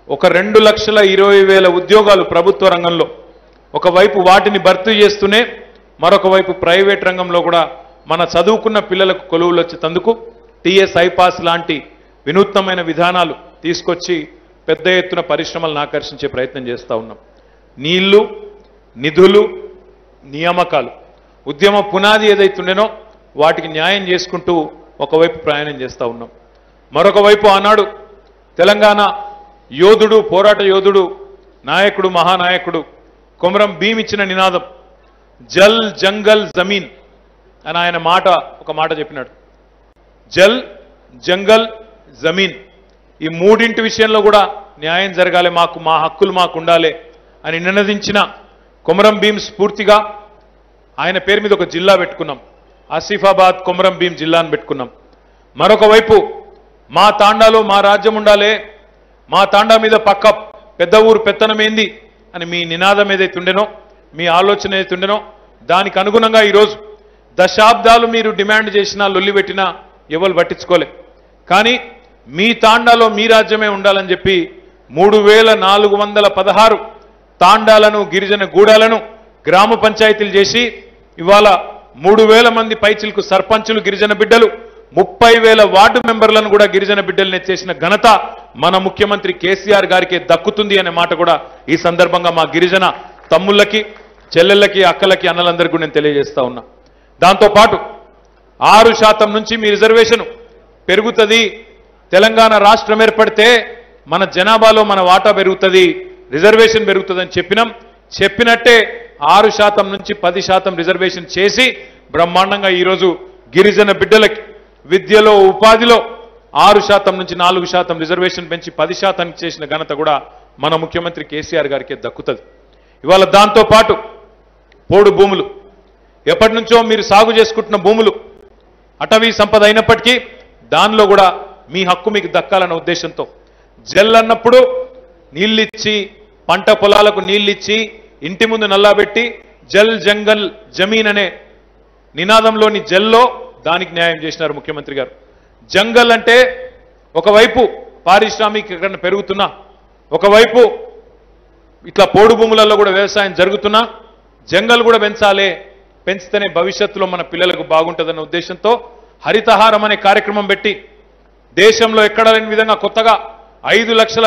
ఒక రెండు లక్షల ఇరవై వేల ఉద్యోగాలు ప్రభుత్వ రంగంలో ఒకవైపు వాటిని భర్తీ చేస్తూనే మరొక వైపు ప్రైవేట్ రంగంలో కూడా మన చదువుకున్న పిల్లలకు కొలువులు వచ్చేందుకు టీఎస్ ఐపాస్ లాంటి వినూత్నమైన విధానాలు తీసుకొచ్చి పెద్ద ఎత్తున పరిశ్రమలను ఆకర్షించే ప్రయత్నం చేస్తూ ఉన్నాం నీళ్లు నిధులు నియామకాలు ఉద్యమ పునాది ఏదైతుండేనో వాటికి న్యాయం చేసుకుంటూ ఒకవైపు ప్రయాణం చేస్తూ ఉన్నాం మరొక వైపు ఆనాడు తెలంగాణ యోధుడు పోరాట యోధుడు నాయకుడు మహానాయకుడు కొమరం భీమ్ ఇచ్చిన నినాదం జల్ జంగల్ జమీన్ అని ఆయన మాట ఒక మాట చెప్పినాడు జల్ జంగల్ జమీన్ ఈ మూడింటి విషయంలో కూడా న్యాయం జరగాలి మాకు మా హక్కులు మాకు ఉండాలి అని నినదించిన కొమరం భీం స్ఫూర్తిగా ఆయన పేరు మీద ఒక జిల్లా పెట్టుకున్నాం ఆసిఫాబాద్ కొమరం భీం జిల్లాను పెట్టుకున్నాం మరొక వైపు మా తాండాలో మా రాజ్యం ఉండాలి మా తాండా మీద పక్క పెద్ద ఊరు పెత్తనం ఏంది అని మీ నినాదం ఏదైతే ఉండేనో మీ ఆలోచన ఏదైతే ఉండేనో దానికి అనుగుణంగా ఈరోజు దశాబ్దాలు మీరు డిమాండ్ చేసినా లొల్లి పెట్టినా ఎవరు పట్టించుకోలే కానీ మీ తాండాలో మీ రాజ్యమే ఉండాలని చెప్పి మూడు వేల నాలుగు వందల పదహారు తాండాలను గిరిజన గూడాలను గ్రామ పంచాయతీలు చేసి ఇవాళ మూడు వేల మంది పైచిలకు సర్పంచులు గిరిజన బిడ్డలు ముప్పై వేల వార్డు మెంబర్లను కూడా గిరిజన బిడ్డలను ఎత్తేసిన ఘనత మన ముఖ్యమంత్రి కేసీఆర్ గారికి దక్కుతుంది అనే మాట కూడా ఈ సందర్భంగా మా గిరిజన తమ్ముళ్ళకి చెల్లెళ్ళకి అక్కలకి అన్నలందరికీ కూడా నేను తెలియజేస్తా ఉన్నా దాంతోపాటు ఆరు శాతం నుంచి మీ రిజర్వేషన్ పెరుగుతుంది తెలంగాణ రాష్ట్రం ఏర్పడితే మన జనాభాలో మన వాటా పెరుగుతుంది రిజర్వేషన్ పెరుగుతుందని చెప్పినాం చెప్పినట్టే ఆరు శాతం నుంచి పది శాతం రిజర్వేషన్ చేసి బ్రహ్మాండంగా ఈరోజు గిరిజన బిడ్డలకి విద్యలో ఉపాధిలో ఆరు శాతం నుంచి నాలుగు శాతం రిజర్వేషన్ పెంచి పది శాతానికి చేసిన ఘనత కూడా మన ముఖ్యమంత్రి కేసీఆర్ గారికి దక్కుతుంది ఇవాళ దాంతో పాటు పోడు భూములు ఎప్పటి నుంచో మీరు సాగు చేసుకుంటున్న భూములు అటవీ సంపద అయినప్పటికీ దానిలో కూడా మీ హక్కు మీకు దక్కాలన్న ఉద్దేశంతో జల్ అన్నప్పుడు నీళ్ళిచ్చి పంట పొలాలకు నీళ్ళిచ్చి ఇంటి ముందు నల్లాబెట్టి జల్ జంగల్ జమీన్ అనే నినాదంలోని జల్లో దానికి న్యాయం చేసినారు ముఖ్యమంత్రి గారు జంగల్ అంటే ఒకవైపు పారిశ్రామికీకరణ పెరుగుతున్నా ఒకవైపు ఇట్లా పోడు భూములలో కూడా వ్యవసాయం జరుగుతున్నా జంగల్ కూడా పెంచాలి పెంచితేనే భవిష్యత్తులో మన పిల్లలకు బాగుంటుందన్న ఉద్దేశంతో హరితహారం అనే కార్యక్రమం పెట్టి దేశంలో ఎక్కడ లేని విధంగా కొత్తగా ఐదు లక్షల